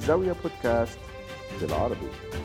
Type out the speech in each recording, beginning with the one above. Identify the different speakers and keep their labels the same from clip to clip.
Speaker 1: زاوية بودكاست بالعربي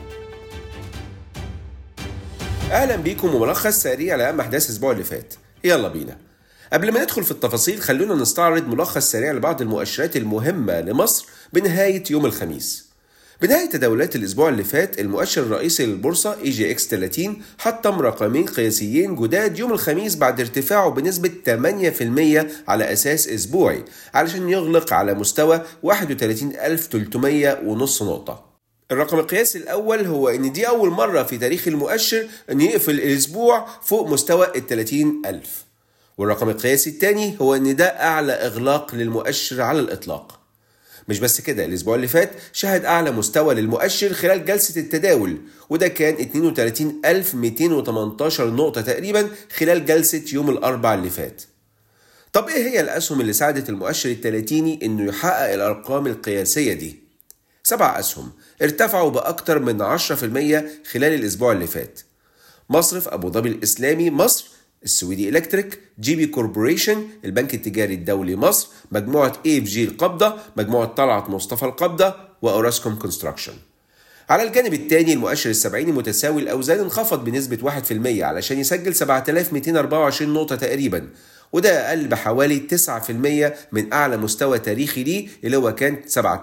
Speaker 2: اهلا بيكم وملخص سريع لاهم احداث الاسبوع اللي فات يلا بينا قبل ما ندخل في التفاصيل خلونا نستعرض ملخص سريع لبعض المؤشرات المهمة لمصر بنهاية يوم الخميس بنهاية تداولات الأسبوع اللي فات المؤشر الرئيسي للبورصة اي جي اكس 30 حطم رقمين قياسيين جداد يوم الخميس بعد ارتفاعه بنسبة 8% على أساس أسبوعي علشان يغلق على مستوى 31300 ونص نقطة الرقم القياسي الأول هو إن دي أول مرة في تاريخ المؤشر إن يقفل الأسبوع فوق مستوى ال 30000 والرقم القياسي الثاني هو إن ده أعلى إغلاق للمؤشر على الإطلاق مش بس كده الأسبوع اللي فات شهد أعلى مستوى للمؤشر خلال جلسة التداول وده كان 32218 نقطة تقريبا خلال جلسة يوم الأربع اللي فات طب إيه هي الأسهم اللي ساعدت المؤشر التلاتيني إنه يحقق الأرقام القياسية دي؟ سبع أسهم ارتفعوا بأكتر من 10% خلال الأسبوع اللي فات مصرف أبو ظبي الإسلامي مصر السويدي إلكتريك جي بي كوربوريشن البنك التجاري الدولي مصر مجموعة اي اف جي القبضة مجموعة طلعت مصطفى القبضة وأوراسكوم كونستراكشن على الجانب الثاني المؤشر السبعيني متساوي الأوزان انخفض بنسبة 1% علشان يسجل 7224 نقطة تقريبا وده أقل بحوالي 9% من أعلى مستوى تاريخي ليه اللي هو كان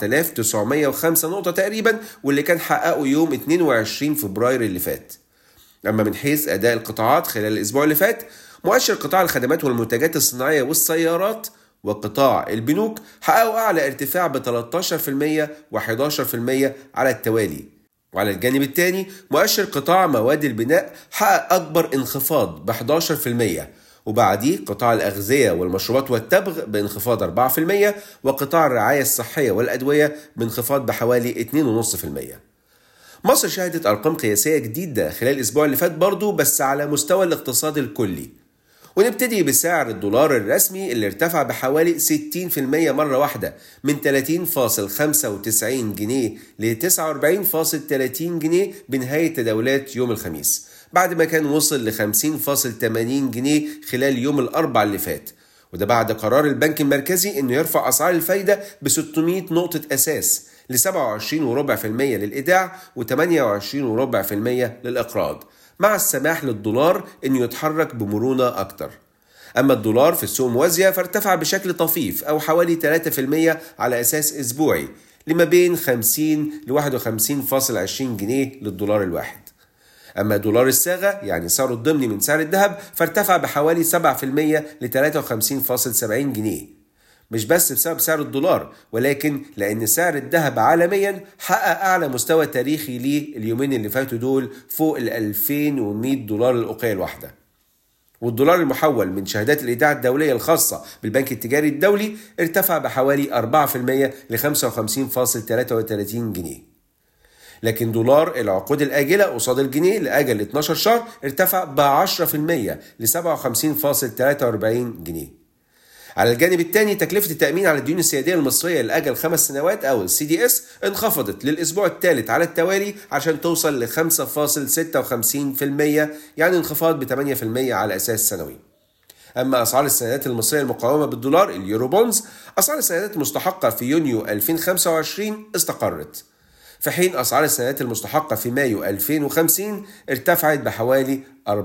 Speaker 2: 7905 نقطة تقريبا واللي كان حققه يوم 22 فبراير اللي فات أما من حيث أداء القطاعات خلال الأسبوع اللي فات مؤشر قطاع الخدمات والمنتجات الصناعية والسيارات وقطاع البنوك حققوا أعلى ارتفاع ب 13% و11% على التوالي وعلى الجانب الثاني مؤشر قطاع مواد البناء حقق أكبر انخفاض ب 11% وبعديه قطاع الأغذية والمشروبات والتبغ بانخفاض 4% وقطاع الرعاية الصحية والأدوية بانخفاض بحوالي 2.5% مصر شهدت أرقام قياسية جديدة خلال الأسبوع اللي فات برضه بس على مستوى الاقتصاد الكلي ونبتدي بسعر الدولار الرسمي اللي ارتفع بحوالي 60% مرة واحدة من 30.95 جنيه ل 49.30 جنيه بنهاية تداولات يوم الخميس بعد ما كان وصل ل 50.80 جنيه خلال يوم الأربع اللي فات وده بعد قرار البنك المركزي انه يرفع اسعار الفايده ب 600 نقطه اساس ل 27.4% للايداع و28.4% للاقراض مع السماح للدولار انه يتحرك بمرونه اكتر اما الدولار في السوق موازيه فارتفع بشكل طفيف او حوالي 3% على اساس اسبوعي لما بين 50 ل 51.20 جنيه للدولار الواحد أما دولار الصاغة يعني سعره الضمني من سعر الذهب فارتفع بحوالي 7% ل 53.70 جنيه مش بس بسبب سعر الدولار ولكن لأن سعر الذهب عالميا حقق أعلى مستوى تاريخي ليه اليومين اللي فاتوا دول فوق ال 2100 دولار الأوقية الواحدة والدولار المحول من شهادات الإيداع الدولية الخاصة بالبنك التجاري الدولي ارتفع بحوالي 4% ل 55.33 جنيه لكن دولار العقود الآجلة قصاد الجنيه لأجل 12 شهر ارتفع ب 10% ل 57.43 جنيه. على الجانب الثاني تكلفة التأمين على الديون السيادية المصرية لأجل خمس سنوات أو السي دي اس انخفضت للأسبوع الثالث على التوالي عشان توصل ل 5.56% يعني انخفاض ب 8% على أساس سنوي. أما أسعار السندات المصرية المقاومة بالدولار اليورو بونز أسعار السندات المستحقة في يونيو 2025 استقرت. في حين أسعار السندات المستحقة في مايو 2050 ارتفعت بحوالي 4%.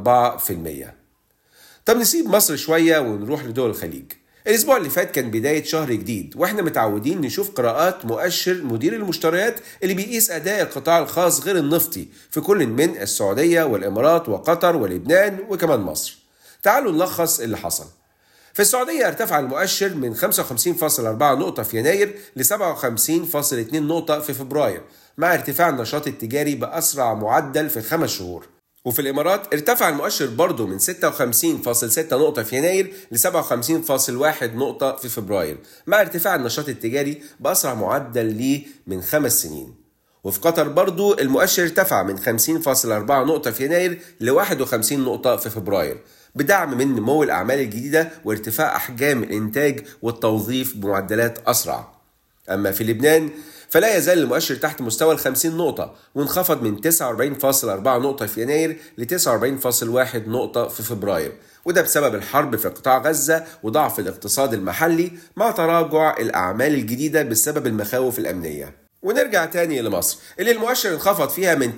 Speaker 2: طب نسيب مصر شوية ونروح لدول الخليج. الأسبوع اللي فات كان بداية شهر جديد وإحنا متعودين نشوف قراءات مؤشر مدير المشتريات اللي بيقيس أداء القطاع الخاص غير النفطي في كل من السعودية والإمارات وقطر ولبنان وكمان مصر. تعالوا نلخص اللي حصل. في السعودية ارتفع المؤشر من 55.4 نقطة في يناير ل 57.2 نقطة في فبراير مع ارتفاع النشاط التجاري بأسرع معدل في خمس شهور وفي الإمارات ارتفع المؤشر برضه من 56.6 نقطة في يناير ل 57.1 نقطة في فبراير مع ارتفاع النشاط التجاري بأسرع معدل ليه من خمس سنين وفي قطر برضو المؤشر ارتفع من 50.4 نقطة في يناير ل 51 نقطة في فبراير بدعم من نمو الأعمال الجديدة وارتفاع أحجام الإنتاج والتوظيف بمعدلات أسرع أما في لبنان فلا يزال المؤشر تحت مستوى ال 50 نقطة وانخفض من 49.4 نقطة في يناير ل 49.1 نقطة في فبراير وده بسبب الحرب في قطاع غزة وضعف الاقتصاد المحلي مع تراجع الأعمال الجديدة بسبب المخاوف الأمنية ونرجع تاني لمصر اللي المؤشر انخفض فيها من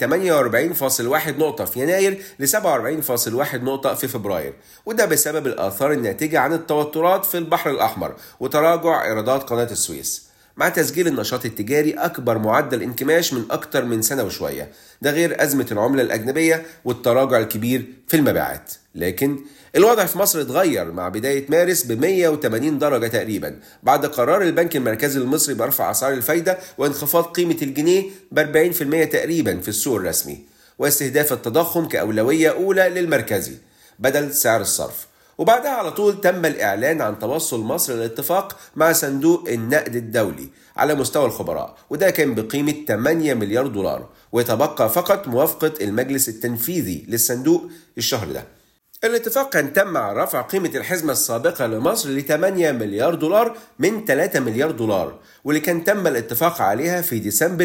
Speaker 2: 48.1 نقطة في يناير ل 47.1 نقطة في فبراير وده بسبب الآثار الناتجة عن التوترات في البحر الأحمر وتراجع إيرادات قناة السويس مع تسجيل النشاط التجاري أكبر معدل انكماش من أكتر من سنة وشوية ده غير أزمة العملة الأجنبية والتراجع الكبير في المبيعات لكن الوضع في مصر اتغير مع بداية مارس ب 180 درجة تقريبا بعد قرار البنك المركزي المصري برفع أسعار الفايدة وانخفاض قيمة الجنيه ب 40% تقريبا في السوق الرسمي واستهداف التضخم كأولوية أولى للمركزي بدل سعر الصرف وبعدها على طول تم الإعلان عن توصل مصر للاتفاق مع صندوق النقد الدولي على مستوى الخبراء وده كان بقيمة 8 مليار دولار ويتبقى فقط موافقة المجلس التنفيذي للصندوق الشهر ده الاتفاق كان تم على رفع قيمة الحزمة السابقة لمصر ل 8 مليار دولار من 3 مليار دولار واللي كان تم الاتفاق عليها في ديسمبر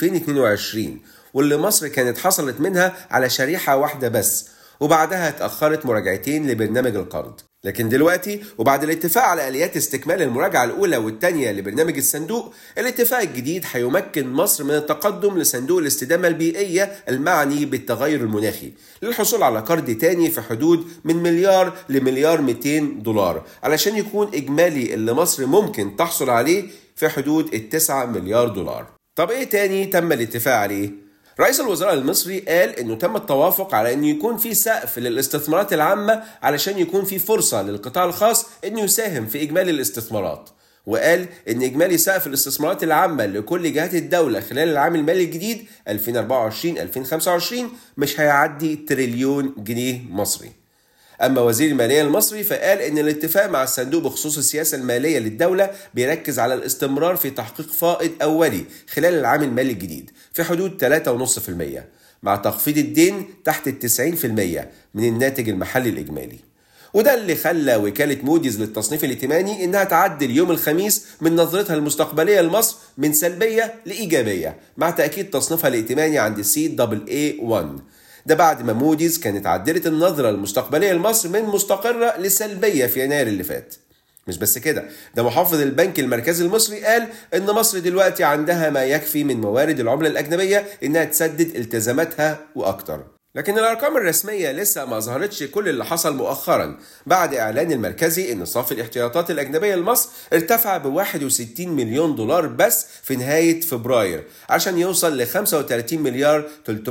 Speaker 2: 2022 واللي مصر كانت حصلت منها على شريحة واحدة بس وبعدها اتأخرت مراجعتين لبرنامج القرض لكن دلوقتي وبعد الاتفاق على اليات استكمال المراجعه الاولى والثانيه لبرنامج الصندوق الاتفاق الجديد هيمكن مصر من التقدم لصندوق الاستدامه البيئيه المعني بالتغير المناخي للحصول على قرض تاني في حدود من مليار لمليار 200 دولار علشان يكون اجمالي اللي مصر ممكن تحصل عليه في حدود ال 9 مليار دولار طب ايه تاني تم الاتفاق عليه رئيس الوزراء المصري قال انه تم التوافق على انه يكون في سقف للاستثمارات العامه علشان يكون في فرصه للقطاع الخاص انه يساهم في اجمالي الاستثمارات وقال ان اجمالي سقف الاستثمارات العامه لكل جهات الدوله خلال العام المالي الجديد 2024 2025 مش هيعدي تريليون جنيه مصري أما وزير المالية المصري فقال إن الاتفاق مع الصندوق بخصوص السياسة المالية للدولة بيركز على الاستمرار في تحقيق فائض أولي خلال العام المالي الجديد في حدود 3.5% مع تخفيض الدين تحت ال 90% من الناتج المحلي الإجمالي وده اللي خلى وكالة موديز للتصنيف الائتماني إنها تعدل يوم الخميس من نظرتها المستقبلية لمصر من سلبية لإيجابية مع تأكيد تصنيفها الائتماني عند سي دبل اي 1 ده بعد ما موديز كانت عدلت النظرة المستقبلية لمصر من مستقرة لسلبية في يناير اللي فات مش بس كده ده محافظ البنك المركزي المصري قال ان مصر دلوقتي عندها ما يكفي من موارد العملة الأجنبية انها تسدد التزاماتها وأكتر لكن الأرقام الرسمية لسه ما ظهرتش كل اللي حصل مؤخرا بعد إعلان المركزي إن صافي الاحتياطات الأجنبية لمصر ارتفع ب 61 مليون دولار بس في نهاية فبراير عشان يوصل ل 35 مليار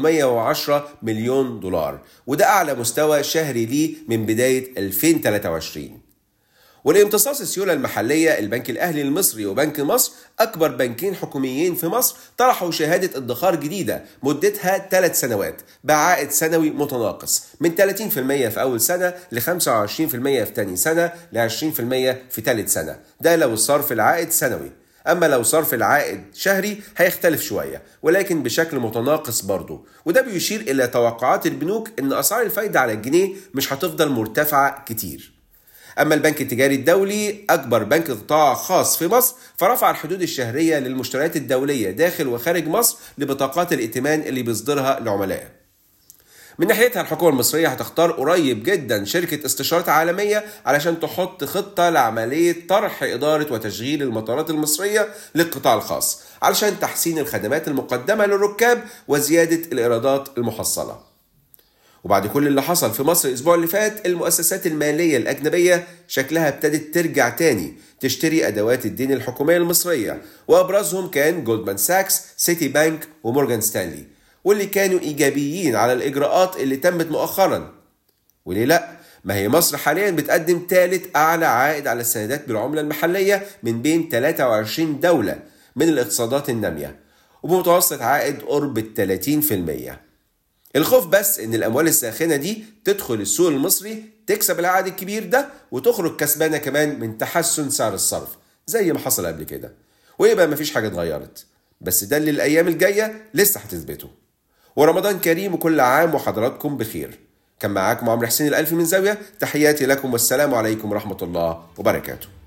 Speaker 2: 310 مليون دولار وده أعلى مستوى شهري ليه من بداية 2023 ولامتصاص السيولة المحلية البنك الأهلي المصري وبنك مصر أكبر بنكين حكوميين في مصر طرحوا شهادة ادخار جديدة مدتها ثلاث سنوات بعائد سنوي متناقص من 30% في أول سنة ل 25% في ثاني سنة ل 20% في ثالث سنة ده لو الصرف العائد سنوي أما لو صرف العائد شهري هيختلف شوية ولكن بشكل متناقص برضه وده بيشير إلى توقعات البنوك إن أسعار الفايدة على الجنيه مش هتفضل مرتفعة كتير أما البنك التجاري الدولي أكبر بنك قطاع خاص في مصر فرفع الحدود الشهرية للمشتريات الدولية داخل وخارج مصر لبطاقات الائتمان اللي بيصدرها لعملائه من ناحيتها الحكومة المصرية هتختار قريب جدا شركة استشارات عالمية علشان تحط خطة لعملية طرح إدارة وتشغيل المطارات المصرية للقطاع الخاص علشان تحسين الخدمات المقدمة للركاب وزيادة الإيرادات المحصلة وبعد كل اللي حصل في مصر الأسبوع اللي فات المؤسسات المالية الأجنبية شكلها ابتدت ترجع تاني تشتري أدوات الدين الحكومية المصرية وأبرزهم كان جولدمان ساكس سيتي بانك ومورجان ستانلي واللي كانوا إيجابيين على الإجراءات اللي تمت مؤخرا وليه لأ؟ ما هي مصر حاليا بتقدم ثالث أعلى عائد على السندات بالعملة المحلية من بين 23 دولة من الاقتصادات النامية وبمتوسط عائد قرب ال 30% الخوف بس ان الاموال الساخنه دي تدخل السوق المصري تكسب العائد الكبير ده وتخرج كسبانه كمان من تحسن سعر الصرف زي ما حصل قبل كده ويبقى مفيش حاجه اتغيرت بس ده اللي الايام الجايه لسه هتثبته ورمضان كريم وكل عام وحضراتكم بخير كان معاكم عمرو حسين الألفي من زاوية تحياتي لكم والسلام عليكم ورحمة الله وبركاته